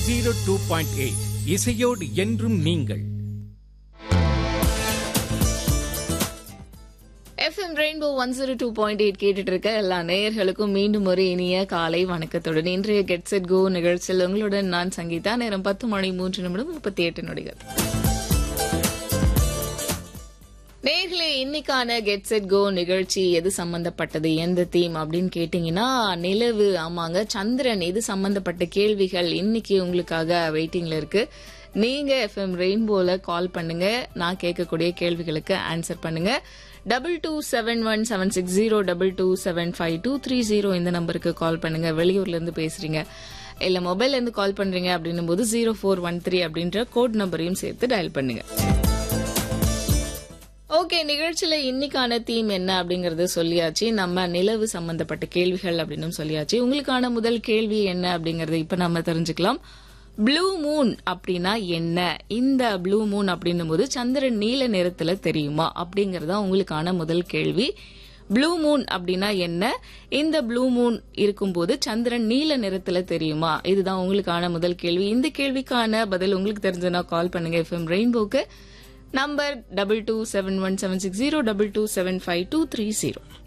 zero two point eight இசையோடு என்றும் நீங்கள் FM Rainbow one zero two point eight கேட்டுட்டு இருக்க எல்லா நேயர்களுக்கும் மீண்டும் ஒரு இனிய காலை வணக்கத்துடன் இன்றைய கெட் செட் கோ நிகழ்ச்சியில் உங்களுடன் நான் சங்கீதா நேரம் பத்து மணி மூன்று நிமிடம் முப்பத்தி எட்டு நொடிகள் நேர்களே இன்னைக்கான கெட் செட் கோ நிகழ்ச்சி எது சம்பந்தப்பட்டது எந்த தீம் அப்படின்னு கேட்டீங்கன்னா நிலவு ஆமாங்க சந்திரன் இது சம்பந்தப்பட்ட கேள்விகள் இன்னைக்கு உங்களுக்காக வெயிட்டிங்ல இருக்கு நீங்க எஃப்எம் ரெயின்போல கால் பண்ணுங்க நான் கேட்கக்கூடிய கேள்விகளுக்கு ஆன்சர் பண்ணுங்க double two seven one seven six zero double two seven five two three zero இந்த நம்பருக்கு கால் பண்ணுங்க வெளியூர்ல இருந்து பேசுறீங்க இல்ல மொபைல்ல இருந்து கால் பண்றீங்க அப்படின்னும் போது ஜீரோ ஃபோர் ஒன் த்ரீ அப்படின்ற கோட் நம்பரையும் சேர்த்து டயல் பண்ணுங்க ஓகே நிகழ்ச்சியில இன்னைக்கான தீம் என்ன அப்படிங்கறது சொல்லியாச்சு நம்ம நிலவு சம்பந்தப்பட்ட கேள்விகள் அப்படின்னு சொல்லியாச்சு உங்களுக்கான முதல் கேள்வி என்ன அப்படிங்கறது இப்ப நம்ம தெரிஞ்சுக்கலாம் ப்ளூ மூன் அப்படின்னா என்ன இந்த ப்ளூ மூன் அப்படின்னும் போது சந்திரன் நீல நிறத்துல தெரியுமா அப்படிங்கறதா உங்களுக்கான முதல் கேள்வி ப்ளூ மூன் அப்படின்னா என்ன இந்த ப்ளூ மூன் இருக்கும்போது சந்திரன் நீல நிறத்துல தெரியுமா இதுதான் உங்களுக்கான முதல் கேள்வி இந்த கேள்விக்கான பதில் உங்களுக்கு தெரிஞ்சதுன்னா கால் பண்ணுங்க எஃப்எம் ரெயின்போக்கு number double two seven one seven six zero double two seven five two three zero